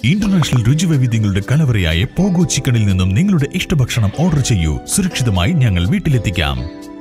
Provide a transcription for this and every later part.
international രുചിവൈവിധ്യങ്ങളുടെ കലവറയായ pogo ചിക്കനിൽ നിന്നും നിങ്ങളുടെ ഇഷ്ടഭക്ഷണം ഓർഡർ ചെയ്യൂ സുരക്ഷിതമായി ഞങ്ങൾ വീട്ടിലെത്തിക്കാം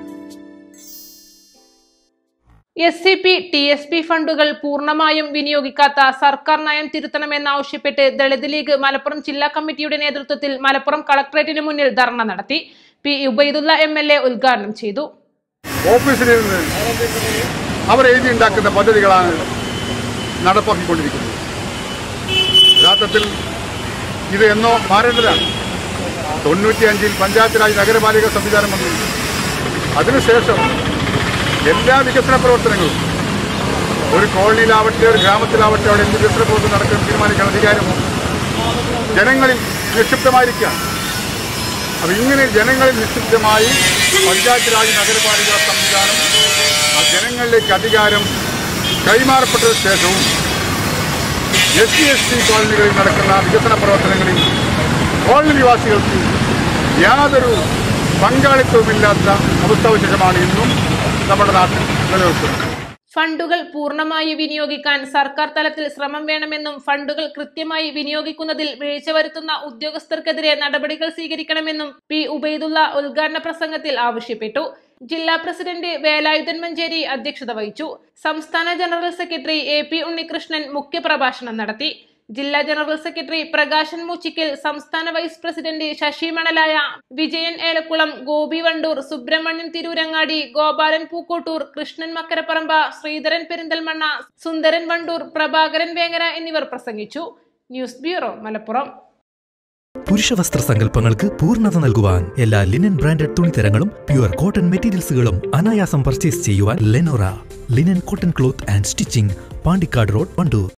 S C P T S P ഫണ്ടുകൾ പൂർണ്ണമായും വിനിയോഗിക്കാത്ത സർക്കാർ നയം തിരുത്തണമെന്നാവശ്യപ്പെട്ട് ദളിത് ലീഗ് മലപ്പുറം ജില്ലാ കമ്മിറ്റിയുടെ നേതൃത്വത്തിൽ മലപ്പുറം കളക്ടറേറ്റിന് മുന്നിൽ ധർണ നടത്തി P Ubaidullah M L A ഉദ്ഘാടനം ചെയ്തു ഓഫീസിൽ നിന്ന് അവർ എഴുതി ഉണ്ടാക്കുന്ന പദ്ധതികളാണ് നടപ്പാക്കിക്കൊണ്ടിരിക്കുന്നത് യഥാർത്ഥത്തിൽ ഇത് എന്നോ മാറേണ്ടതാണ് തൊണ്ണൂറ്റിയഞ്ചിൽ പഞ്ചായത്ത് രാജ് നഗരപാലിക സംവിധാനം വന്നു അതിനുശേഷം എല്ലാ വികസന പ്രവർത്തനങ്ങളും ഒരു കോളനിയിലാവട്ടെ ഒരു ഗ്രാമത്തിലാവട്ടെ അവിടെ എന്ത് വികസന പ്രവർത്തനം നടക്കാൻ തീരുമാനിക്കാൻ അധികാരം ജനങ്ങളിൽ നിക്ഷിപ്തമായിരിക്കാം അപ്പൊ ഇങ്ങനെ ജനങ്ങളിൽ നിക്ഷിപ്തമായി പഞ്ചായത്ത് രാജ് നഗരപാലിക സംവിധാനം ആ ജനങ്ങളിലേക്ക് അധികാരം കൈമാറപ്പെട്ടതിന് ശേഷവും എസ് സി എസ് ടി കോളനികളിൽ നടക്കുന്ന വികസന പ്രവർത്തനങ്ങളിൽ കോളനി നിവാസികൾക്ക് യാതൊരു പങ്കാളിത്തവുമില്ലാത്ത അവസ്ഥാവിശേഷമാണ് ഇന്നും നമ്മുടെ നാട്ടിൽ നിലനിൽക്കുന്നത് ഫണ്ടുകൾ പൂർണ്ണമായി വിനിയോഗിക്കാൻ സർക്കാർ തലത്തിൽ ശ്രമം വേണമെന്നും ഫണ്ടുകൾ കൃത്യമായി വിനിയോഗിക്കുന്നതിൽ വീഴ്ച വരുത്തുന്ന ഉദ്യോഗസ്ഥർക്കെതിരെ നടപടികൾ സ്വീകരിക്കണമെന്നും പി ഉബൈദുള്ള ഉദ്ഘാടന പ്രസംഗത്തിൽ ആവശ്യപ്പെട്ടു ജില്ലാ പ്രസിഡന്റ് വേലായുധൻ മഞ്ചേരി അധ്യക്ഷത വഹിച്ചു സംസ്ഥാന general secretary A P Unnikrishnan മുഖ്യപ്രഭാഷണം നടത്തി ജില്ലാ ജനറൽ സെക്രട്ടറി പ്രകാശൻ മൂച്ചിക്കൽ സംസ്ഥാന വൈസ് പ്രസിഡന്റ് ശശി മണലായ വിജയൻ ഏലക്കുളം ഗോപി വണ്ടൂർ സുബ്രഹ്മണ്യൻ തിരൂരങ്ങാടി ഗോപാലൻ പൂക്കോട്ടൂർ കൃഷ്ണൻ മക്കരപ്പറമ്പ ശ്രീധരൻ പെരിന്തൽമണ്ണ സുന്ദരൻ വണ്ടൂർ പ്രഭാകരൻ വേങ്ങര എന്നിവർ പ്രസംഗിച്ചു ന്യൂസ് ബ്യൂറോ മലപ്പുറം പുരുഷ വസ്ത്ര സങ്കല്പങ്ങൾക്ക് പൂർണ്ണത നൽകുവാൻ എല്ലാ ലിനൻ ബ്രാൻഡഡ് തുണിത്തരങ്ങളും പ്യുവർ കോട്ടൺ മെറ്റീരിയൽസുകളും അനായാസം പർച്ചേസ് ചെയ്യുവാൻ Lenora linen cotton cloth and stitching Pandikkad road Wandoor